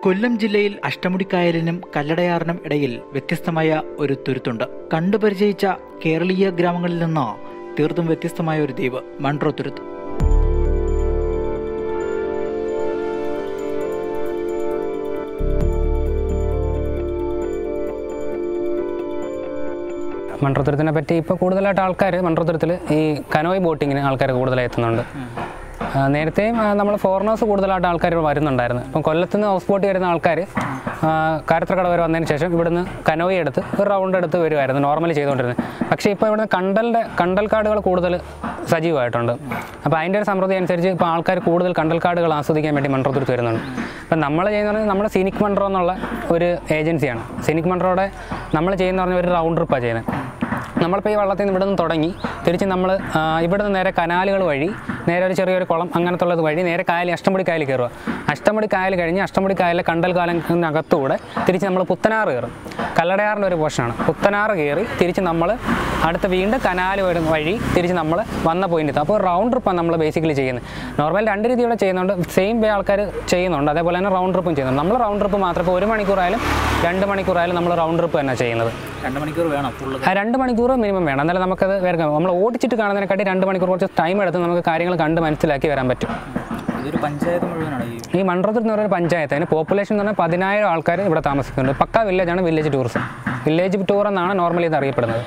കൊല്ലം ജില്ലയിൽ അഷ്ടമുടിക്കായലിനും കല്ലടയാറിനും ഇടയിൽ വ്യത്യസ്തമായ ഒരു തുരുത്തുണ്ട് കണ്ടുപരിചയിച്ച കേരളീയ ഗ്രാമങ്ങളിൽ നിന്ന് തീർത്തും വ്യത്യസ്തമായ ഒരു ദ്വീപ് മൺട്രോ തുരുത്ത് മൺട്രോത്തുരത്തിനെ പറ്റി ഇപ്പോൾ കൂടുതലായിട്ട് ആൾക്കാർ മൺട്രോത്തുരത്തിൽ ഈ കനോയ് ബോട്ടിങ്ങിന് ആൾക്കാർ കൂടുതലായി എത്തുന്നുണ്ട് ആ, നേരത്തെയും നമ്മൾ ഫോറിനേഴ്സ് കൂടുതലായിട്ട് ആൾക്കാർ വരുന്നുണ്ടായിരുന്നു ഇപ്പം കൊല്ലത്ത് നിന്ന് ഹൗസ് ബോട്ടിൽ വരുന്ന ആൾക്കാർ കാരത്രക്കട വരെ വന്നതിന് ശേഷം ഇവിടുന്ന് കനോയി എടുത്ത് ഒരു റൗണ്ട് എടുത്ത് വരുമായിരുന്നു നോർമലി ചെയ്തുകൊണ്ടിരുന്നത് പക്ഷേ ഇപ്പോൾ ഇവിടുന്ന് കണ്ടലിൻ്റെ കണ്ടൽക്കാടുകൾ കൂടുതൽ സജീവമായിട്ടുണ്ട് അപ്പോൾ അതിൻ്റെ ഒരു സമൃദ്ധി അനുസരിച്ച് ഇപ്പോൾ ആൾക്കാർ കൂടുതൽ കണ്ടൽക്കാടുകൾ ആസ്വദിക്കാൻ വേണ്ടി മൺട്രോത്തുരത്ത് വരുന്നുണ്ട് അപ്പം നമ്മൾ ചെയ്യുന്നത് നമ്മൾ സിനിക് മൺട്രോ എന്നുള്ള ഒരു ഏജൻസിയാണ് സിനിക് മൺട്രോയുടെ നമ്മൾ ചെയ്യുന്ന പറഞ്ഞ ഒരു റൗണ്ട് ട്രിപ്പാണ് ചെയ്യുന്നത് നമ്മളിപ്പോൾ ഈ വള്ളത്തിൽ നിന്ന് ഇവിടെ നിന്ന് തുടങ്ങി തിരിച്ച് നമ്മൾ ഇവിടെ നിന്ന് നേരെ കനാലുകൾ വഴി നേരെ ഒരു ചെറിയൊരു കുളം അങ്ങനത്തെ ഉള്ളത് വഴി നേരെ കായൽ അഷ്ടമുടി കായൽ കയറുക അഷ്ടമുടി കായൽ കഴിഞ്ഞ് അഷ്ടമുടി കായലിലെ കണ്ടൽ കാലത്തിനകത്തൂടെ തിരിച്ച് നമ്മൾ പുത്തനാറ് കയറും കല്ലടയാറിൻ്റെ ഒരു പോർഷനാണ് പുത്തനാറ് കയറി തിരിച്ച് നമ്മൾ അടുത്ത് വീണ്ടും കനാല് വരും വഴി തിരിച്ച് നമ്മൾ വന്ന പോയിന്റ് അപ്പോൾ റൗണ്ട് ട്രിപ്പാണ് നമ്മൾ ബേസിക്കലി ചെയ്യുന്നത് നോർമൽ രണ്ട് രീതിയുടെ ചെയ്യുന്നുണ്ട് സെയിം വേ ആൾക്കാർ ചെയ്യുന്നുണ്ട് അതേപോലെ തന്നെ റൗണ്ട് ട്രിപ്പും ചെയ്യുന്നുണ്ട് നമ്മൾ റൗണ്ട് ട്രിപ്പ് മാത്രം ഇപ്പോൾ ഒരു മണിക്കൂറായാലും രണ്ട് മണിക്കൂറായാലും നമ്മൾ റൗണ്ട് ട്രിപ്പ് തന്നെ ചെയ്യുന്നത് രണ്ട് മണിക്കൂർ വേണം ഫുള്ള് ആ രണ്ട് മണിക്കൂർ മിനിമം വേണം എന്നാലും നമുക്കത് വരാം നമ്മൾ ഓടിച്ചിട്ട് കാണുന്നതിനെക്കാട്ടി രണ്ട് മണിക്കൂർ കുറച്ച് ടൈം എടുത്ത് നമുക്ക് കാര്യങ്ങൾ കണ്ട് മനസ്സിലാക്കി വരാൻ പറ്റും ഇതൊരു പഞ്ചായത്ത് മുഴുവനാണ് ഈ ഈ മൺട്രോത്തിൽ എന്ന് പറയുന്ന പഞ്ചായത്ത് അതിന് പോപ്പുലേഷൻ എന്ന് പറഞ്ഞാൽ പതിനായിരം ആൾക്കാർ ഇവിടെ താമസിക്കുന്നുണ്ട് പക്ക വില്ലേജാണ് വില്ലേജ് ടൂറിസം വില്ലേജ് ടൂർ എന്നാണ് നോർമലി ഇത് അറിയപ്പെടുന്നത്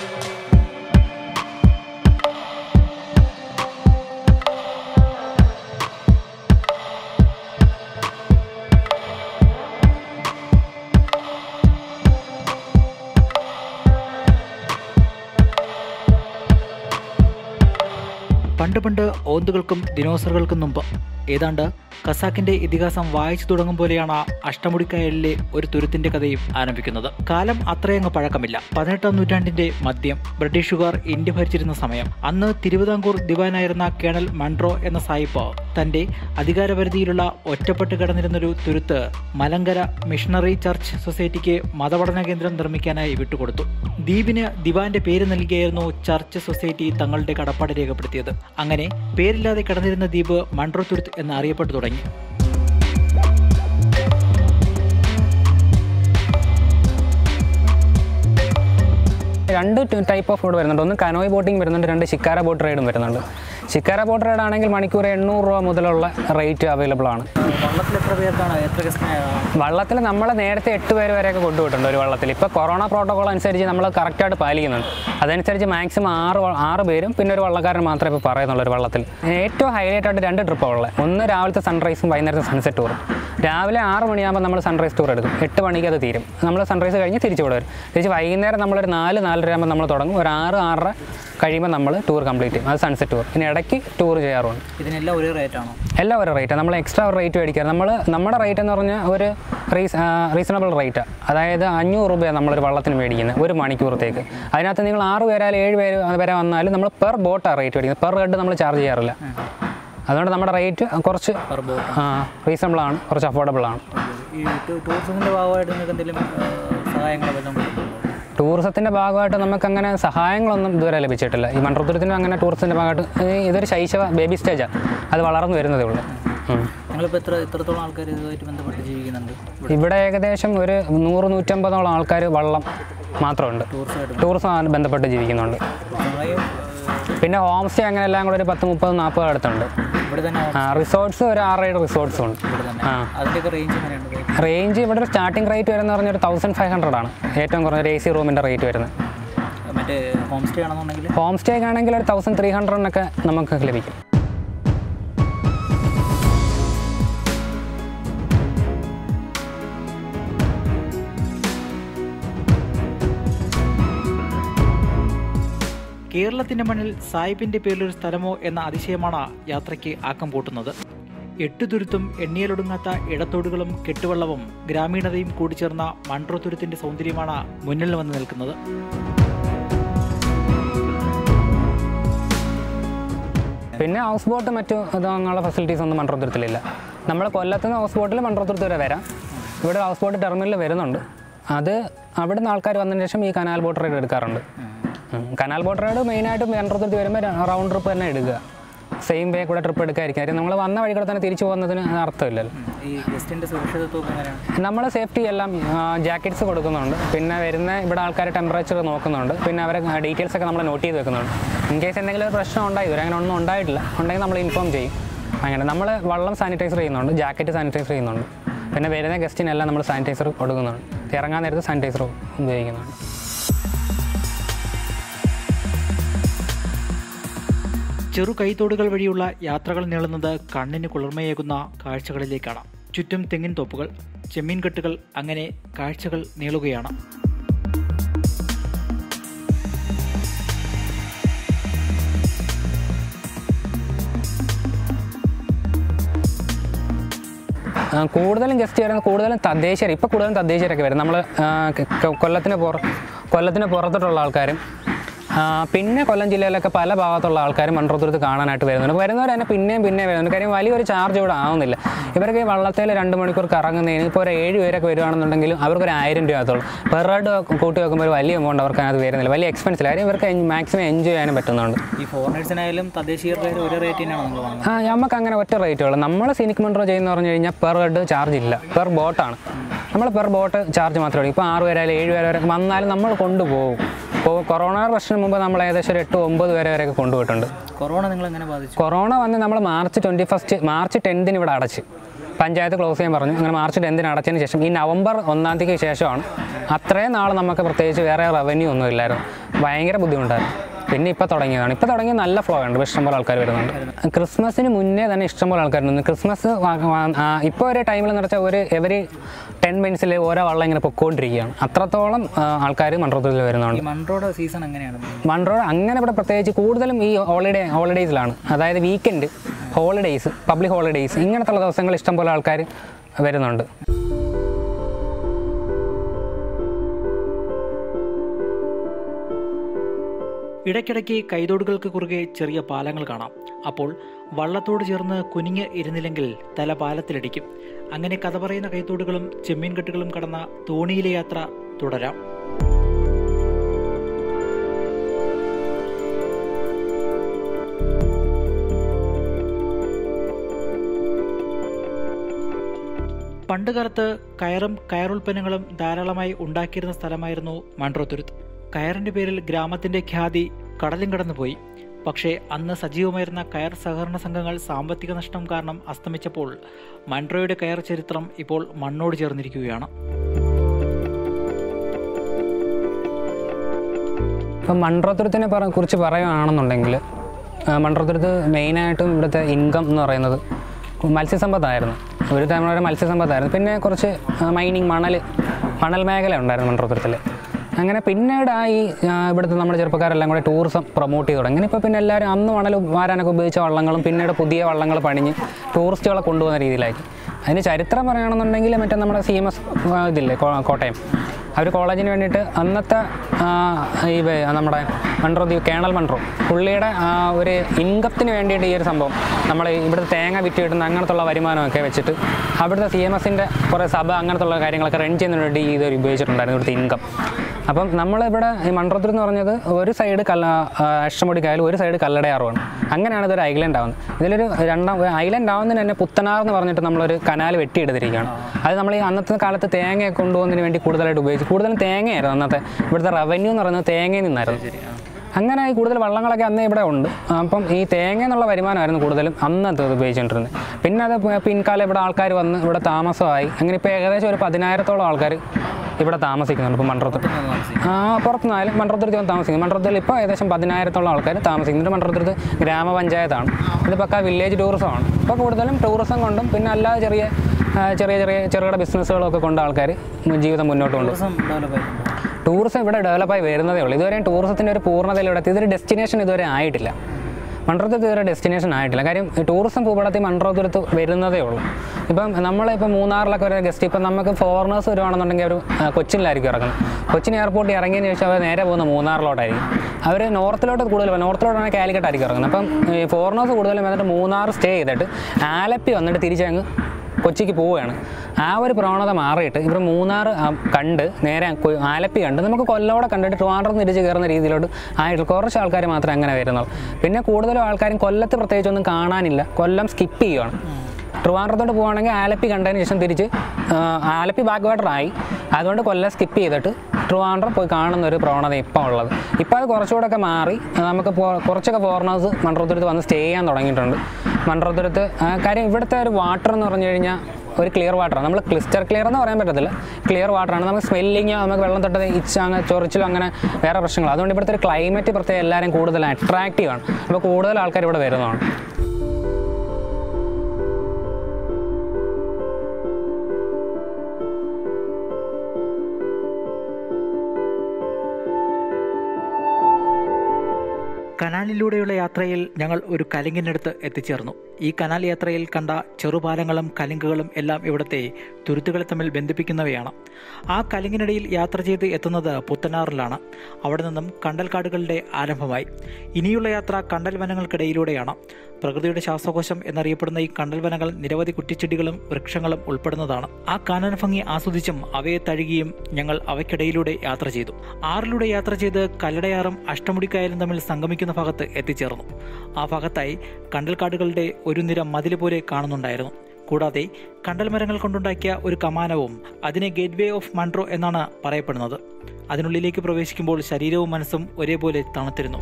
പണ്ട് പണ്ട് ഓന്തുകൾക്കും ദിനോസറുകൾക്കും മുമ്പ് ഏതാണ്ട് ഖസാക്കിന്റെ ഇതിഹാസം വായിച്ചു തുടങ്ങും പോലെയാണ് അഷ്ടമുടിക്കായലിലെ ഒരു തുരുത്തിന്റെ കഥയും ആരംഭിക്കുന്നത് കാലം അത്രയങ്ങ് പഴക്കമില്ല പതിനെട്ടാം നൂറ്റാണ്ടിന്റെ മധ്യം ബ്രിട്ടീഷുകാർ ഇന്ത്യ ഭരിച്ചിരുന്ന സമയം അന്ന് തിരുവിതാംകൂർ ദിവാനായിരുന്ന കേണൽ മൺട്രോ എന്ന സായിപ്പ് തന്റെ അധികാരപരിധിയിലുള്ള ഒറ്റപ്പെട്ട് കിടന്നിരുന്നൊരു തുരുത്ത് മലങ്കര മിഷണറി ചർച്ച് സൊസൈറ്റിക്ക് മതപഠന കേന്ദ്രം നിർമ്മിക്കാനായി വിട്ടുകൊടുത്തു ദ്വീപിന് ദിവാന്റെ പേര് നൽകിയായിരുന്നു ചർച്ച് സൊസൈറ്റി തങ്ങളുടെ കടപ്പാട് രേഖപ്പെടുത്തിയത് അങ്ങനെ പേരില്ലാതെ കിടന്നിരുന്ന ദ്വീപ് മൺട്രോ തുരുത്ത് എന്ന് അറിയപ്പെട്ടു തുടങ്ങി രണ്ട് ടൈപ്പ് ഓഫ് ബോട്ട് വരുന്നുണ്ട് ഒന്ന് കനോയ് ബോട്ടിംഗ് വരുന്നുണ്ട് രണ്ട് ശിക്കാര ബോട്ട് റൈഡും വരുന്നുണ്ട് ശിക്കാര ബോട്ട് റൈഡ് ആണെങ്കിൽ മണിക്കൂർ എണ്ണൂറ് രൂപ മുതലുള്ള റേറ്റ് അവൈലബിൾ ആണ് വള്ളത്തിൽ എത്ര പേർക്കാണ് എത്ര വള്ളത്തിൽ നമ്മൾ നേരത്തെ എട്ട് പേര് വരെയൊക്കെ കൊണ്ടുപോയിട്ടുണ്ട് ഒരു വള്ളത്തിൽ ഇപ്പോൾ കൊറോണ പ്രോട്ടോകോൾ അനുസരിച്ച് നമ്മൾ കറക്റ്റായിട്ട് പാലിക്കുന്നുണ്ട് അതനുസരിച്ച് മാക്സിമം ആറ് വ- ആറ് പേരും പിന്നെ ഒരു വള്ളക്കാരൻ മാത്രമേ ഇപ്പോൾ പറയുന്നുള്ളൂ ഒരു വള്ളത്തിൽ ഏറ്റവും ഹൈലൈറ്റ് ആയിട്ട് രണ്ട് ട്രിപ്പാണ് ഉള്ളത് ഒന്ന് രാവിലത്തെ സൺറൈസും വൈകുന്നേരത്തെ സൺസെറ്റ് ടൂറും രാവിലെ ആറ് മണിയാകുമ്പോൾ നമ്മൾ സൺറൈസ് ടൂർ എടുക്കും എട്ട് മണിക്ക് അത് തീരും നമ്മൾ സൺറൈസ് കഴിഞ്ഞ് തിരിച്ചു ഇവിടെ വരും തിരിച്ച് വൈകുന്നേരം നമ്മളൊരു നാല് നാലര ആകുമ്പോൾ നമ്മൾ തുടങ്ങും ഒരു ആറ് ആറര കഴിയുമ്പോൾ നമ്മൾ ടൂർ കംപ്ലീറ്റ് ചെയ്യും അത് സൺസെറ്റ് ടൂർ പിന്നെ ഇടയ്ക്ക് ടൂർ ചെയ്യാറുണ്ട് ഇതിനെല്ലാം ഒരേ റേറ്റ് ആണോ എല്ലാം ഒരു റേറ്റ് നമ്മൾ എക്സ്ട്രാ ഒരു റേറ്റ് മേടിക്കാറ് നമ്മൾ നമ്മുടെ റേറ്റ് എന്ന് പറഞ്ഞാൽ ഒരു റീസ് റീസണബിൾ റേറ്റ് അതായത് അഞ്ഞൂറ് രൂപയാണ് നമ്മളൊരു വള്ളത്തിന് മേടിക്കുന്നത് ഒരു മണിക്കൂറത്തേക്ക് അതിനകത്ത് നിങ്ങൾ ആറ് പേരായാലും ഏഴ് പേര് വരെ വന്നാലും നമ്മൾ പെർ ബോട്ടാണ് റേറ്റ് മേടിക്കുന്നത് പെർ ഹെഡ് നമ്മൾ ചാർജ് ചെയ്യാറില്ല അതുകൊണ്ട് നമ്മുടെ റേറ്റ് കുറച്ച് പെർ ബോട്ട് റീസണബിൾ ആണ് കുറച്ച് അഫോർഡബിൾ ആണ് ഈ ടൂറിസത്തിന്റെ ഭാഗമായിട്ട് നിങ്ങൾക്ക് എന്തെങ്കിലും സഹായങ്ങൾ വല്ലതും കിട്ടുന്നുണ്ടോ ടൂറിസത്തിൻ്റെ ഭാഗമായിട്ട് നമുക്ക് അങ്ങനെ സഹായങ്ങളൊന്നും ഇതുവരെ ലഭിച്ചിട്ടില്ല ഈ മൺട്രോത്തുരത്തിന് അങ്ങനെ ടൂറിസത്തിൻ്റെ ഭാഗമായിട്ട് ഈ ഇതൊരു ശൈശവ ബേബി സ്റ്റേജാണ് അത് വളർന്നു വരുന്നതേ ഉള്ളൂ ഉം. നിങ്ങളിപ്പോൾ എത്ര എത്രത്തോളം ആൾക്കാർ ഇതുമായിട്ട് ബന്ധപ്പെട്ട് ജീവിക്കുന്നുണ്ട് ഇവിടെ ഏകദേശം ഒരു നൂറ് നൂറ്റമ്പതോളം ആൾക്കാർ വള്ളം മാത്രമുണ്ട് ടൂറിസമായിട്ട് ടൂറിസവുമായി ബന്ധപ്പെട്ട് ജീവിക്കുന്നുണ്ട് കുറേയും പിന്നെ ഹോം സ്റ്റേ അങ്ങനെ എല്ലാം കൂടെ ഒരു പത്ത് മുപ്പത് നാൽപ്പത് അടുത്തുണ്ട് ഇവിടെ തന്നെ റിസോർട്ട്സ് ഒരു ആറേഴ് റിസോർട്ട്സും ഉണ്ട് ഇവിടെ തന്നെ ആ അതിൻ്റെയൊക്കെ റേഞ്ച് എങ്ങനെയുണ്ട് റേഞ്ച് ഇവിടെ ഒരു സ്റ്റാർട്ടിംഗ് റേറ്റ് വരുന്ന പറഞ്ഞ ഒരു തൗസൻഡ് ഫൈവ് ഹൺഡ്രഡ് ആണ് ഏറ്റവും കുറഞ്ഞ ഒരു എ സി റൂമിൻ്റെ റേറ്റ് വരുന്നത് മറ്റേ ഹോം സ്റ്റേ ആണെന്നുണ്ടെങ്കിൽ ഹോം സ്റ്റേ ആണെങ്കിൽ ഒരു തൗസൻഡ് ത്രീ ഹൺഡ്രഡിനൊക്കെ നമുക്ക് ലഭിക്കും കേരളത്തിന്റെ മണ്ണിൽ സായിപ്പിന്റെ പേരിലൊരു സ്ഥലമോ എന്ന അതിശയമാണ് യാത്രയ്ക്ക് ആക്കം കൂട്ടുന്നത് എട്ടു തുരുത്തും എണ്ണിയലൊടുങ്ങാത്ത ഇടത്തോടുകളും കെട്ടുവള്ളവും ഗ്രാമീണതയും കൂടിച്ചേർന്ന മൺട്രോ തുരുത്തിന്റെ സൗന്ദര്യമാണ് മുന്നിൽ വന്ന് നിൽക്കുന്നത് പിന്നെ ഹൗസ് ബോട്ട് മറ്റു ഇതങ്ങനെയുള്ള ഫെസിലിറ്റീസ് ഒന്നും മൺട്രോത്തുരത്തിലില്ല നമ്മൾ കൊല്ലത്ത് നിന്ന് ഹൗസ് ബോട്ടിൽ മൺട്രോത്തുരത്ത് വരെ വരാം ഇവിടെ ഹൗസ് ബോട്ട് ടെർമിനലിൽ വരുന്നുണ്ട് അത് അവിടെ നിന്ന് ആൾക്കാർ വന്നതിന് ശേഷം ഈ കനാൽ ബോട്ട് റൈഡ് എടുക്കാറുണ്ട് ഉം. കനാൽ ബോട്ട് റൈഡ് മെയിനായിട്ട് മൺട്രോത്തുരത്ത് വരുമ്പോൾ റൗണ്ട് ട്രിപ്പ് തന്നെ എടുക്കുക സെയിം വേ കൂടെ ട്രിപ്പ് എടുക്കാതിരിക്കും കാര്യം നമ്മൾ വന്ന വഴി കൂടെ തന്നെ തിരിച്ചു പോകുന്നതിന് അർത്ഥമില്ലല്ലോ ഈ ഗസ്റ്റിന്റെ സുരക്ഷിതത്വം എങ്ങനെയാണ് നമ്മൾ സേഫ്റ്റി എല്ലാം ജാക്കറ്റ്സ് കൊടുക്കുന്നുണ്ട് പിന്നെ വരുന്ന ഇവിടെ ആൾക്കാർ ടെമ്പറേച്ചർ നോക്കുന്നുണ്ട് പിന്നെ അവരെ ഡീറ്റെയിൽസ് ഒക്കെ നമ്മൾ നോട്ട് ചെയ്ത് വെക്കുന്നുണ്ട് ഇൻ കേസ് എന്തെങ്കിലും ഒരു പ്രശ്നം ഉണ്ടായി ഇതുവരെ അങ്ങനെ ഒന്നും ഉണ്ടായിട്ടില്ല ഉണ്ടെങ്കിൽ നമ്മൾ ഇൻഫോം ചെയ്യും അങ്ങനെ നമ്മൾ വെള്ളം സാനിറ്റൈസർ ചെയ്യുന്നുണ്ട് ജാക്കറ്റ് സാനിറ്റൈസർ ചെയ്യുന്നുണ്ട് പിന്നെ വരുന്ന ഗസ്റ്റിനെല്ലാം നമ്മൾ സാനിറ്റൈസർ കൊടുക്കുന്നുണ്ട് ഇറങ്ങാൻ നേരത്ത് സാനിറ്റൈസർ ഉപയോഗിക്കുന്നുണ്ട് ചെറു കൈത്തോടുകൾ വഴിയുള്ള യാത്രകൾ നീളുന്നത് കണ്ണിന് കുളിർമയേകുന്ന കാഴ്ചകളിലേക്കാണ് ചുറ്റും തെങ്ങിൻ തോപ്പുകൾ ചെമ്മീൻ കെട്ടുകൾ അങ്ങനെ കാഴ്ചകൾ നീളുകയാണ് ആ, കൂടുതലും ഗസ്റ്റ് വരുന്നത് കൂടുതലും തദ്ദേശീയർ ഇപ്പോൾ കൂടുതലും തദ്ദേശീയരൊക്കെ വരും നമ്മൾ കൊല്ലത്തിന് പുറ കൊല്ലത്തിന് പുറത്തോട്ടുള്ള ആൾക്കാരും ആ, പിന്നെ കൊല്ലം ജില്ലയിലൊക്കെ പല ഭാഗത്തുള്ള ആൾക്കാരും മൺട്രോത്തുരുത്ത് കാണാനായിട്ട് വരുന്നുണ്ട് വരുന്നവർ തന്നെ പിന്നെയും പിന്നെ വരുന്നുണ്ട് കാര്യം വലിയൊരു ചാർജ് ഇവിടെ ആവുന്നില്ല ഇവർക്ക് ഈ വള്ളത്തിൽ രണ്ട് മണിക്കൂർ കറങ്ങുന്നതിന് ഇപ്പോൾ ഒരു ഏഴ് പേരൊക്കെ വരുവാണെന്നുണ്ടെങ്കിലും അവർക്ക് ഒരു ആയിരം രൂപ ആകത്തുള്ളൂ പെർ ഹെഡ് കൂട്ടി വെക്കുമ്പോൾ ഒരു വലിയ എമൗണ്ട് അവർക്ക് അതിനകത്ത് വരുന്നില്ല വലിയ എക്സ്പെൻസില്ല കാര്യം ഇവർക്ക് മാക്സിമം എൻജോയ് ചെയ്യാനും പറ്റുന്നുണ്ട് ഈ ഫോറിനേഴ്സിനായാലും തദ്ദേശീയരുടെ ഒരു റേറ്റ് തന്നെയാണ് നമ്മൾ വാങ്ങുന്നത് ആ നമുക്ക് അങ്ങനെ ഒറ്റ റേറ്റുള്ളൂ നമ്മൾ സിനിക് മൺട്രോ ചെയ്യുന്ന പറഞ്ഞു കഴിഞ്ഞാൽ പെർ ഹെഡ് ചാർജ് ഇല്ല പെർ ബോട്ടാണ് നമ്മൾ പെർ ബോട്ട് ചാർജ് മാത്രമേ ഉള്ളൂ ഇപ്പോൾ ആറ് പേരായാലും ഏഴ് പേര് വരെ വന്നാലും നമ്മൾ കൊണ്ടുപോകും ഇപ്പോൾ കൊറോണ പ്രശ്നം മുമ്പ് നമ്മൾ ഏകദേശം ഒരു എട്ട് ഒമ്പത് പേരെ വരെയൊക്കെ കൊണ്ടുപോയിട്ടുണ്ട് കൊറോണ നിങ്ങൾ എങ്ങനെ ബാധിച്ചു കൊറോണ വന്ന് നമ്മൾ മാർച്ച് ട്വൻറ്റി ഫസ്റ്റ് മാർച്ച് ടെൻത്തിന് ഇവിടെ അടച്ച് പഞ്ചായത്ത് ക്ലോസ് ചെയ്യാൻ പറഞ്ഞു അങ്ങനെ മാർച്ച് ടെൻത്തിന് അടച്ചതിന് ശേഷം ഈ നവംബർ ഒന്നാം തീയതിക്ക് ശേഷമാണ് അത്രയും നാൾ നമുക്ക് പ്രത്യേകിച്ച് വേറെ റവന്യൂ ഒന്നും ഇല്ലായിരുന്നു ഭയങ്കര ബുദ്ധിമുട്ടായിരുന്നു പിന്നെ ഇപ്പോൾ തുടങ്ങിയതാണ് ഇപ്പോൾ തുടങ്ങിയ നല്ല ഫ്ലോ ഉണ്ട് ഇഷ്ടംപോലെ ആൾക്കാർ വരുന്നുണ്ട് ക്രിസ്മസിന് മുന്നേ തന്നെ ഇഷ്ടംപോലെ ആൾക്കാർ വരുന്നുണ്ട് ക്രിസ്മസ് ഇപ്പോൾ ഒരു ടൈമിൽ എന്ന് വെച്ചാൽ ഒരു എവരി ടെൻ മിനിറ്റ്സിൽ ഓരോ വള്ളം ഇങ്ങനെ പൊക്കോണ്ടിരിക്കുകയാണ് അത്രത്തോളം ആൾക്കാർ മൺട്രോത്തിൽ വരുന്നുണ്ട് ഈ മൺട്രോയുടെ സീസൺ എങ്ങനെയാണ് മൺട്രോ അങ്ങനെ ഇവിടെ പ്രത്യേകിച്ച് കൂടുതലും ഈ ഹോളിഡേ ഹോളിഡേയ്സിലാണ് അതായത് വീക്കെൻഡ് ഹോളിഡേയ്സ് പബ്ലിക് ഹോളിഡേയ്സ് ഇങ്ങനത്തുള്ള ദിവസങ്ങൾ ഇഷ്ടംപോലെ ആൾക്കാർ വരുന്നുണ്ട് ഇടയ്ക്കിടയ്ക്ക് കൈതോടുകൾക്ക് കുറുകെ ചെറിയ പാലങ്ങൾ കാണാം അപ്പോൾ വള്ളത്തോട് ചേർന്ന് കുനിഞ്ഞ് ഇരുന്നില്ലെങ്കിൽ തല പാലത്തിലടിക്കും അങ്ങനെ കഥ പറയുന്ന കൈത്തോടുകളും ചെമ്മീൻ കെട്ടുകളും കടന്ന തോണിയിലെ യാത്ര തുടരാം പണ്ടുകാലത്ത് കയറും കയറുൽപ്പന്നങ്ങളും ധാരാളമായി ഉണ്ടാക്കിയിരുന്ന സ്ഥലമായിരുന്നു മൺട്രോത്തുരുത്ത് കയറിന്റെ പേരിൽ ഗ്രാമത്തിന്റെ ഖ്യാതി കടലും കടന്നുപോയി പക്ഷേ അന്ന് സജീവമായിരുന്ന കയർ സഹകരണ സംഘങ്ങൾ സാമ്പത്തിക നഷ്ടം കാരണം അസ്തമിച്ചപ്പോൾ മൺട്രോയുടെ കയർ ചരിത്രം ഇപ്പോൾ മണ്ണോട് ചേർന്നിരിക്കുകയാണ് ഇപ്പം മൺട്രോത്തുരത്തിനെ പറ കുറിച്ച് പറയുകയാണെന്നുണ്ടെങ്കിൽ മൺട്രോത്തുരത്ത് മെയിനായിട്ടും ഇവിടുത്തെ ഇൻകം എന്ന് പറയുന്നത് മത്സ്യസമ്പത്തായിരുന്നു ഒരു തവണ വരെ മത്സ്യസമ്പത്തായിരുന്നു പിന്നെ കുറച്ച് മൈനിങ് മണൽ മണൽ മേഖല ഉണ്ടായിരുന്നു മൺട്രോത്തുരത്തിൽ അങ്ങനെ പിന്നീട് ആ ഈ ആ, ഇവിടുത്തെ നമ്മുടെ ചെറുപ്പക്കാരെല്ലാം കൂടെ ടൂറിസം പ്രൊമോട്ട് ചെയ്ത് തുടങ്ങി ഇപ്പോൾ പിന്നെ എല്ലാവരും അന്ന് മണൽ വാരാനൊക്കെ ഉപയോഗിച്ച വള്ളങ്ങളും പിന്നീട് പുതിയ വള്ളങ്ങൾ പണിഞ്ഞ് ടൂറിസ്റ്റുകളെ കൊണ്ടുപോകുന്ന രീതിയിലാക്കി അതിന് ചരിത്രം പറയുകയാണെന്നുണ്ടെങ്കിൽ മറ്റേ നമ്മുടെ സി എം എസ് ഇതില്ലേ കോ- കോട്ടയം അവർ കോളേജിന് വേണ്ടിയിട്ട് അന്നത്തെ ആ, ഈ വേ- നമ്മുടെ മൺട്രോ ദീപ് കേണൽ മൺട്രോ പുള്ളിയുടെ ആ, ഒരു ഇൻകത്തിന് വേണ്ടിയിട്ട് ഈ ഒരു സംഭവം നമ്മൾ ഇവിടുത്തെ തേങ്ങ വിറ്റ് കിട്ടുന്ന അങ്ങനത്തുള്ള വരുമാനമൊക്കെ വെച്ചിട്ട് അവിടുത്തെ സി എം എസിൻ്റെ കുറേ സഭ അങ്ങനത്തുള്ള കാര്യങ്ങളൊക്കെ റൺ ചെയ്യുന്നതിന് വേണ്ടി ഇത് ഉപയോഗിച്ചിട്ടുണ്ടായിരുന്നു ഇവിടുത്തെ ഇൻകം അപ്പം നമ്മളിവിടെ ഈ മൺട്രോത്തിൽ എന്ന് പറഞ്ഞത് ഒരു സൈഡ് കല്ല അഷ്ടമുടി കായലും ഒരു സൈഡ് കല്ലടയാറുമാണ് അങ്ങനെയാണ് ഇതൊരു ഐലൻഡ് ആവുന്നത് ഇതിലൊരു രണ്ടാം ഐലൻഡ് ആവുന്നതിന് തന്നെ പുത്തനാർ എന്ന് പറഞ്ഞിട്ട് നമ്മളൊരു കനാൽ വെട്ടിയെടുത്തിരിക്കുകയാണ് അത് നമ്മൾ ഈ അന്നത്തെ കാലത്ത് തേങ്ങയൊക്കെ കൊണ്ടുപോകുന്നതിന് വേണ്ടി കൂടുതലായിട്ട് ഉപയോഗിച്ചു കൂടുതലും തേങ്ങയായിരുന്നു അന്നത്തെ ഇവിടുത്തെ റവന്യൂ എന്ന് പറയുന്നത് തേങ്ങയിൽ നിന്നായിരുന്നു അങ്ങനെ ഈ കൂടുതൽ വള്ളങ്ങളൊക്കെ അന്ന് ഇവിടെ ഉണ്ട് അപ്പം ഈ തേങ്ങ എന്നുള്ള വരുമാനമായിരുന്നു കൂടുതലും അന്നത്തെ ഇത് ഉപയോഗിച്ചുകൊണ്ടിരുന്നത് പിന്നെ അത് പി- പിൻകാലം ഇവിടെ ആൾക്കാർ വന്ന് ഇവിടെ താമസമായി അങ്ങനെ ഇപ്പോൾ ഏകദേശം ഒരു പതിനായിരത്തോളം ആൾക്കാർ ഇവിടെ താമസിക്കുന്നുണ്ട് ഇപ്പോൾ മൺട്രോത്ത് ആ പുറത്തുനിന്നായാലും മൺട്രോത്തുരുത്ത് വന്ന് താമസിക്കും മൺട്രോത്തുരുത്തിൽ ഇപ്പോൾ ഏകദേശം പതിനായിരത്തോളം ആൾക്കാർ താമസിക്കുന്നുണ്ട് മൺട്രോത്തുരുത്ത് ഗ്രാമപഞ്ചായത്താണ് ഇത് പക്ക വില്ലേജ് ടൂറിസമാണ് ഇപ്പോൾ കൂടുതലും ടൂറിസം കൊണ്ടും പിന്നെ അല്ലാതെ ചെറിയ ആ, ചെറിയ ചെറിയ ചെറുകിട ബിസിനസ്സുകളൊക്കെ കൊണ്ട് ആൾക്കാർ ജീവിതം മുന്നോട്ട് കൊണ്ടുപോകും ടൂറിസം ഡെവലപ്പ് ആയിട്ടുണ്ട് ടൂറിസം ഇവിടെ ഡെവലപ്പായി വരുന്നതേ ഉള്ളൂ ഇതുവരെയും ടൂറിസത്തിൻ്റെ ഒരു പൂർണ്ണതയിൽ ഇവിടെ എത്തി. ഇതൊരു ഡെസ്റ്റിനേഷൻ ഇതുവരെ ആയിട്ടില്ല മൺട്രോത്തുരത്ത് ഇതുവരെ ഡെസ്റ്റിനേഷൻ ആയിട്ടില്ല കാര്യം ടൂറിസം ഭൂപടത്തിൽ മൺട്രോത്തുരത്ത് വരുന്നതേ ഉള്ളൂ ഇപ്പം നമ്മളിപ്പോൾ മൂന്നാറിലൊക്കെ ഒരു ഗസ്റ്റ് ഇപ്പം നമുക്ക് ഫോറിനേഴ്സ് വരുവാണെന്നുണ്ടെങ്കിൽ അവർ കൊച്ചിനിലായിരിക്കും ഇറങ്ങുന്നത് കൊച്ചിൻ എയർപോർട്ടിൽ ഇറങ്ങിയതിന് ശേഷം അവർ നേരെ പോകുന്ന മൂന്നാറിലോട്ടായിരിക്കും അവർ നോർത്തിലോട്ട് കൂടുതൽ നോർത്തിലോട്ടാണ് കാലിക്കറ്റ് ആയിരിക്കും ഇറങ്ങുന്നത് അപ്പം ഈ ഫോറിനേഴ്സ് കൂടുതലും വന്നിട്ട് മൂന്നാർ സ്റ്റേ ചെയ്തിട്ട് ആലപ്പി വന്നിട്ട് തിരിച്ചങ്ങ് കൊച്ചിക്ക് പോവുകയാണ് ആ ഒരു പ്രവണത മാറിയിട്ട് ഇവർ മൂന്നാർ ആ, കണ്ട് നേരെ കൊ- ആലപ്പി കണ്ട് നമുക്ക് കൊല്ലോടെ കണ്ടിട്ട് ട്രിവാൻഡ്രം തിരിച്ച് കയറുന്ന രീതിയിലോട്ട് ആയിട്ട് കുറച്ച് ആൾക്കാർ മാത്രമേ അങ്ങനെ വരുന്നുള്ളൂ പിന്നെ കൂടുതലും ആൾക്കാരും കൊല്ലത്ത് പ്രത്യേകിച്ചൊന്നും കാണാനില്ല കൊല്ലം സ്കിപ്പ് ചെയ്യുവാണ് ട്രിവാൻഡ്രത്തോട്ട് പോവുകയാണെങ്കിൽ ആലപ്പി കണ്ടതിന് ശേഷം തിരിച്ച് ആ, ആലപ്പി ബാക്ക് വാട്ടറായി അതുകൊണ്ട് കൊല്ലം സ്കിപ്പ് ചെയ്തിട്ട് ട്രിവാൻഡ്രം പോയി കാണുന്ന ഒരു പ്രവണത ഇപ്പം ഉള്ളത് ഇപ്പോൾ അത് കുറച്ചുകൂടെ ഒക്കെ മാറി നമുക്ക് പോ- കുറച്ചൊക്കെ ഫോറിനേഴ്സ് മൺട്രോത്തുരത്ത് വന്ന് സ്റ്റേ ചെയ്യാൻ തുടങ്ങിയിട്ടുണ്ട് മൺട്രോത്തുരത്ത് ആ, കാര്യം ഇവിടുത്തെ ഒരു വാട്ടർ എന്ന് പറഞ്ഞു കഴിഞ്ഞാൽ ഒരു ക്ലിയർ വാട്ടറാണ് നമ്മൾ ക്ലിസ്റ്റർ ക്ലിയർ എന്ന് പറയാൻ പറ്റത്തില്ല ക്ലിയർ വാട്ടറാണ് നമുക്ക് സ്മെല്ലിങ് നമുക്ക് വെള്ളം തൊട്ടത് ഇച്ച അങ്ങനെ ചൊറിച്ചിലും അങ്ങനെ വേറെ പ്രശ്നങ്ങൾ അതുകൊണ്ട് ഇവിടുത്തെ ഒരു ക്ലൈമറ്റ് പ്രത്യേകം എല്ലാവരും കൂടുതൽ അട്രാക്റ്റീവ് ആണ് അപ്പോൾ കൂടുതൽ ആൾക്കാർ ഇവിടെ വരുന്നതാണ് കനാലിലൂടെയുള്ള യാത്രയിൽ ഞങ്ങൾ ഒരു കലിങ്ങിനടുത്ത് എത്തിച്ചേർന്നു ഈ കനാൽ യാത്രയിൽ കണ്ട ചെറുപാലങ്ങളും കലിങ്കുകളും എല്ലാം ഇവിടുത്തെ തുരുത്തുകളെ തമ്മിൽ ബന്ധിപ്പിക്കുന്നവയാണ് ആ കലിങ്ങിനിടയിൽ യാത്ര ചെയ്ത് എത്തുന്നത് പുത്തനാറിലാണ് അവിടെ നിന്നും കണ്ടൽക്കാടുകളുടെ ആരംഭമായി ഇനിയുള്ള യാത്ര കണ്ടൽ വനങ്ങൾക്കിടയിലൂടെയാണ് പ്രകൃതിയുടെ ശ്വാസകോശം എന്നറിയപ്പെടുന്ന ഈ കണ്ടൽ വനങ്ങൾ നിരവധി കുറ്റിച്ചെടികളും വൃക്ഷങ്ങളും ഉൾപ്പെടുന്നതാണ് ആ കാനന ഭംഗി ആസ്വദിച്ചും അവയെ തഴുകിയും ഞങ്ങൾ അവയ്ക്കിടയിലൂടെ യാത്ര ചെയ്തു ആറിലൂടെ യാത്ര ചെയ്ത് കല്ലടയാറും അഷ്ടമുടിക്കായലും തമ്മിൽ സംഗമിക്കുന്ന ഭാഗത്ത് എത്തിച്ചേർന്നു ആ ഭാഗത്തായി കണ്ടൽക്കാടുകളുടെ ഒരു നിര മതില് പോലെ കാണുന്നുണ്ടായിരുന്നു കൂടാതെ കണ്ടൽ മരങ്ങൾ കൊണ്ടുണ്ടാക്കിയ ഒരു കമാനവും അതിനെ ഗേറ്റ് വേ ഓഫ് മൺട്രോ എന്നാണ് പറയപ്പെടുന്നത് അതിനുള്ളിലേക്ക് പ്രവേശിക്കുമ്പോൾ ശരീരവും മനസ്സും ഒരേപോലെ തണുത്തിരുന്നു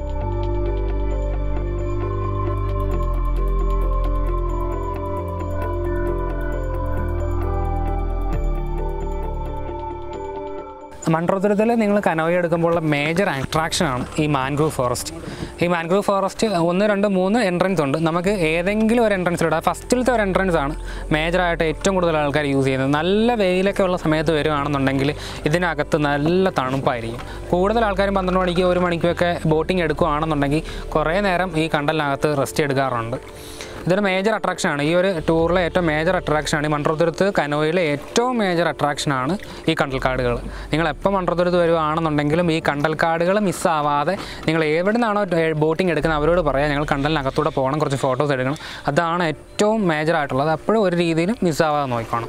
മൺട്രോത്തുരത്തിൽ നിങ്ങൾ കനോയ എടുക്കുമ്പോഴുള്ള മേജർ അട്രാക്ഷനാണ് ഈ മാൻഗ്രൂവ് ഫോറസ്റ്റ് ഈ മാൻഗ്രൂവ് ഫോറസ്റ്റ് ഒന്ന് രണ്ട് മൂന്ന് എൻട്രൻസ് ഉണ്ട് നമുക്ക് ഏതെങ്കിലും ഒരു എൻട്രൻസിലൂടെ ഫസ്റ്റിലത്തെ ഒരു എൻട്രൻസ് ആണ് മേജറായിട്ട് ഏറ്റവും കൂടുതൽ ആൾക്കാർ യൂസ് ചെയ്യുന്നത് നല്ല വെയിലൊക്കെ ഉള്ള സമയത്ത് വരുവാണെന്നുണ്ടെങ്കിൽ ഇതിനകത്ത് നല്ല തണുപ്പായിരിക്കും കൂടുതൽ ആൾക്കാരും പന്ത്രണ്ട് മണിക്ക് ഒരു മണിക്കുമൊക്കെ ബോട്ടിംഗ് എടുക്കുകയാണെന്നുണ്ടെങ്കിൽ കുറേ നേരം ഈ കണ്ടലിനകത്ത് റെസ്റ്റ് എടുക്കാറുണ്ട് ഇതൊരു മേജർ അട്രാക്ഷനാണ് ഈ ഒരു ടൂറിലെ ഏറ്റവും മേജർ അട്രാക്ഷനാണ് ഈ മൺട്രോത്തുരത്ത് കനോയിലെ ഏറ്റവും മേജർ അട്രാക്ഷനാണ് ഈ കണ്ടൽക്കാടുകൾ നിങ്ങൾ എപ്പോൾ മൺട്രോത്തുരത്ത് വരുവാണെന്നുണ്ടെങ്കിലും ഈ കണ്ടൽക്കാടുകൾ മിസ്സാവാതെ നിങ്ങൾ എവിടെ നിന്നാണോ ബോട്ടിംഗ് എടുക്കുന്നത് അവരോട് പറയാം ഞങ്ങൾ കണ്ടലിനകത്തൂടെ പോകണം കുറച്ച് ഫോട്ടോസ് എടുക്കണം അതാണ് ഏറ്റവും മേജർ ആയിട്ടുള്ളത് അപ്പോഴും ഒരു രീതിയിലും മിസ്സാവാതെ നോക്കണം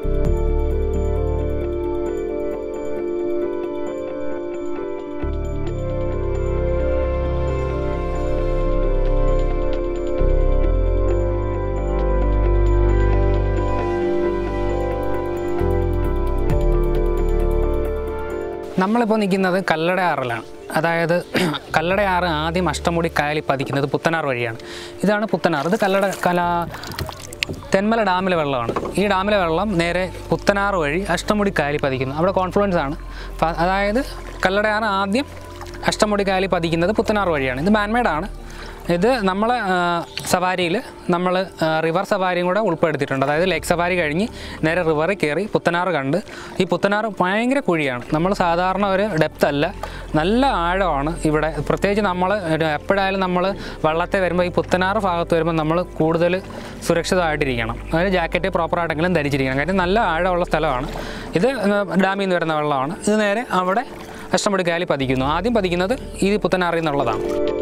നമ്മളിപ്പോൾ നിൽക്കുന്നത് കല്ലടയാറിലാണ് അതായത് കല്ലടയാറ് ആദ്യം അഷ്ടമുടി കായലിൽ പതിക്കുന്നത് പുത്തനാർ വഴിയാണ് ഇതാണ് പുത്തനാർ ഇത് കല്ലട കല തെന്മല ഡാമിലെ വെള്ളമാണ് ഈ ഡാമിലെ വെള്ളം നേരെ പുത്തനാർ വഴി അഷ്ടമുടി കായലിൽ പതിക്കുന്നു അവിടെ കോൺഫ്ലുവൻസ് ആണ് ഫ- അതായത് കല്ലടയാറ് ആദ്യം അഷ്ടമുടി കായലിൽ പതിക്കുന്നത് പുത്തനാർ വഴിയാണ് ഇത് മാൻമേഡാണ് ഇത് നമ്മൾ സവാരിയിൽ നമ്മൾ റിവർ സവാരിയും കൂടെ ഉൾപ്പെടുത്തിയിട്ടുണ്ട് അതായത് ലേക്ക് സവാരി കഴിഞ്ഞ് നേരെ റിവറിൽ കയറി പുത്തനാറ് കണ്ട് ഈ പുത്തനാറ് ഭയങ്കര കുഴിയാണ് നമ്മൾ സാധാരണ ഒരു ഡെപ്ത് അല്ല നല്ല ആഴമാണ് ഇവിടെ പ്രത്യേകിച്ച് നമ്മൾ എപ്പോഴായാലും നമ്മൾ വള്ളത്തെ വരുമ്പോൾ ഈ പുത്തനാറ് ഭാഗത്ത് വരുമ്പോൾ നമ്മൾ കൂടുതൽ സുരക്ഷിതമായിട്ടിരിക്കണം അതായത് ജാക്കറ്റ് പ്രോപ്പറായിട്ടെങ്കിലും ധരിച്ചിരിക്കണം കാര്യം നല്ല ആഴമുള്ള സ്ഥലമാണ് ഇത് ഡാമിൽ നിന്ന് വരുന്ന വെള്ളമാണ് ഇത് നേരെ അവിടെ അഷ്ടമുടി കായലിൽ പതിക്കുന്നു ആദ്യം പതിക്കുന്നത് ഈ പുത്തനാറിൽ നിന്നുള്ളതാണ്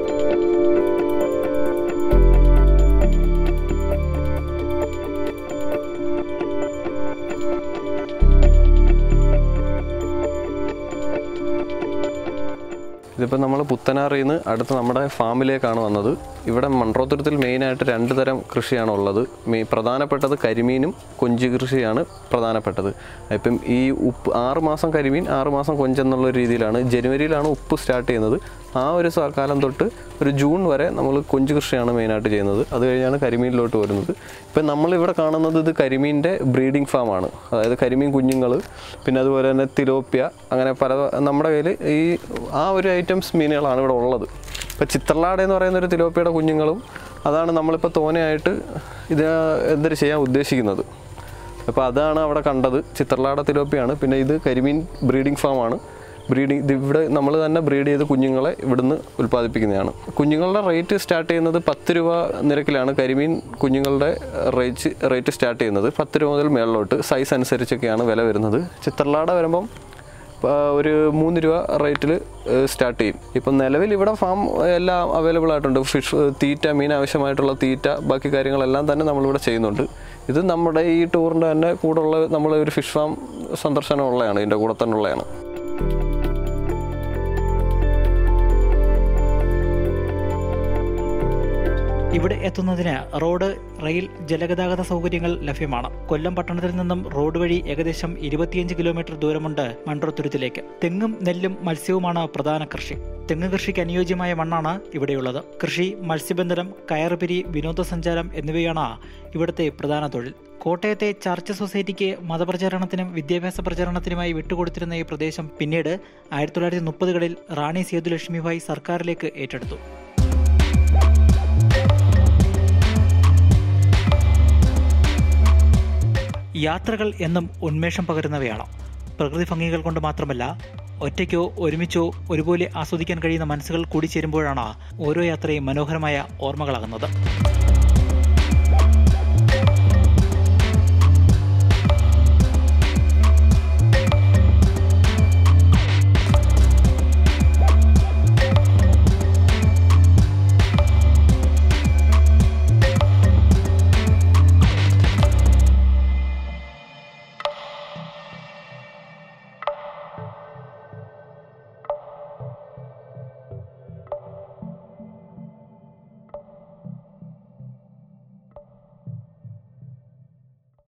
ഇതിപ്പോൾ നമ്മൾ പുത്തനാറിൽ നിന്ന് അടുത്ത് നമ്മുടെ ഫാമിലേക്കാണ് വന്നത് ഇവിടെ മൺട്രോത്തുരത്തിൽ മെയിനായിട്ട് രണ്ട് തരം കൃഷിയാണ് ഉള്ളത് മെയ് പ്രധാനപ്പെട്ടത് കരിമീനും കൊഞ്ച് കൃഷിയാണ് പ്രധാനപ്പെട്ടത് ഇപ്പം ഈ ഉപ്പ് ആറ് മാസം കരിമീൻ ആറ് മാസം കൊഞ്ച് എന്നുള്ള രീതിയിലാണ് ജനുവരിയിലാണ് ഉപ്പ് സ്റ്റാർട്ട് ചെയ്യുന്നത് ആ ഒരു സ- കാലം തൊട്ട് ഒരു ജൂൺ വരെ നമ്മൾ കൊഞ്ച് കൃഷിയാണ് മെയിനായിട്ട് ചെയ്യുന്നത് അത് കഴിഞ്ഞാണ് കരിമീനിലോട്ട് വരുന്നത് ഇപ്പം നമ്മളിവിടെ കാണുന്നത് ഇത് കരിമീൻ്റെ ബ്രീഡിംഗ് ഫാമാണ് അതായത് കരിമീൻ കുഞ്ഞുങ്ങൾ പിന്നെ അതുപോലെ തന്നെ തിലോപ്യ അങ്ങനെ പല നമ്മുടെ കയ്യിൽ ഈ ആ ഒരു ഐറ്റംസ് മീനുകളാണ് ഇവിടെ ഉള്ളത് ഇപ്പോൾ ചിത്രലാട എന്ന് പറയുന്ന ഒരു തിലോപ്പിയുടെ കുഞ്ഞുങ്ങളും അതാണ് നമ്മളിപ്പോൾ തോനെയായിട്ട് ഇത് എന്തൊരു ചെയ്യാൻ ഉദ്ദേശിക്കുന്നത് അപ്പോൾ അതാണ് അവിടെ കണ്ടത് ചിത്രലാട തിലോപ്പിയാണ് പിന്നെ ഇത് കരിമീൻ ബ്രീഡിംഗ് ഫാമാണ് ബ്രീഡിങ് ഇത് ഇവിടെ നമ്മൾ തന്നെ ബ്രീഡ് ചെയ്ത് കുഞ്ഞുങ്ങളെ ഇവിടുന്ന് ഉൽപ്പാദിപ്പിക്കുന്നതാണ് കുഞ്ഞുങ്ങളുടെ റേറ്റ് സ്റ്റാർട്ട് ചെയ്യുന്നത് പത്ത് രൂപ നിരക്കിലാണ് കരിമീൻ കുഞ്ഞുങ്ങളുടെ റേറ്റ് റേറ്റ് സ്റ്റാർട്ട് ചെയ്യുന്നത് പത്ത് രൂപ മുതൽ മേളിലോട്ട് സൈസ് അനുസരിച്ചൊക്കെയാണ് വില വരുന്നത് ചിത്രലാട വരുമ്പം ആ, ഒരു മൂന്ന് രൂപ റേറ്റിൽ സ്റ്റാർട്ട് ചെയ്യും ഇപ്പം നിലവിൽ ഇവിടെ ഫാം എല്ലാം അവൈലബിൾ ആയിട്ടുണ്ട് ഫിഷ് തീറ്റ മീൻ ആവശ്യമായിട്ടുള്ള തീറ്റ ബാക്കി കാര്യങ്ങളെല്ലാം തന്നെ നമ്മളിവിടെ ചെയ്യുന്നുണ്ട് ഇത് നമ്മുടെ ഈ ടൂറിൻ്റെ തന്നെ കൂടെ ഉള്ള നമ്മൾ ഒരു ഫിഷ് ഫാം സന്ദർശനം ഉള്ളതാണ് ഇതിൻ്റെ കൂടെ തന്നെ ഉള്ളതാണ് ഇവിടെ എത്തുന്നതിന് റോഡ് റെയിൽ ജലഗതാഗത സൗകര്യങ്ങൾ ലഭ്യമാണ് കൊല്ലം പട്ടണത്തിൽ നിന്നും റോഡ് വഴി ഏകദേശം ഇരുപത്തിയഞ്ച് കിലോമീറ്റർ ദൂരമുണ്ട് മൺട്രോത്തുരുത്തിലേക്ക് തെങ്ങും നെല്ലും മത്സ്യവുമാണ് പ്രധാന കൃഷി തെങ്ങ് കൃഷിക്ക് അനുയോജ്യമായ മണ്ണാണ് ഇവിടെയുള്ളത് കൃഷി മത്സ്യബന്ധനം കയറുപിരി വിനോദസഞ്ചാരം എന്നിവയാണ് ഇവിടുത്തെ പ്രധാന തൊഴിൽ കോട്ടയത്തെ ചർച്ച് സൊസൈറ്റിക്ക് മതപ്രചാരണത്തിനും വിദ്യാഭ്യാസ പ്രചാരണത്തിനുമായി വിട്ടുകൊടുത്തിരുന്ന ഈ പ്രദേശം പിന്നീട് ആയിരത്തി തൊള്ളായിരത്തി മുപ്പതുകളിൽ റാണി സേതുലക്ഷ്മിഭായ് സർക്കാരിലേക്ക് ഏറ്റെടുത്തു യാത്രകൾ എന്നും ഉന്മേഷം പകരുന്നവയാണ് പ്രകൃതി ഭംഗികൾ കൊണ്ട് മാത്രമല്ല ഒറ്റയ്ക്കോ ഒരുമിച്ചോ ഒരുപോലെ ആസ്വദിക്കാൻ കഴിയുന്ന മനസ്സുകൾ കൂടിച്ചേരുമ്പോഴാണ് ഓരോ യാത്രയും മനോഹരമായ ഓർമ്മകളാകുന്നത്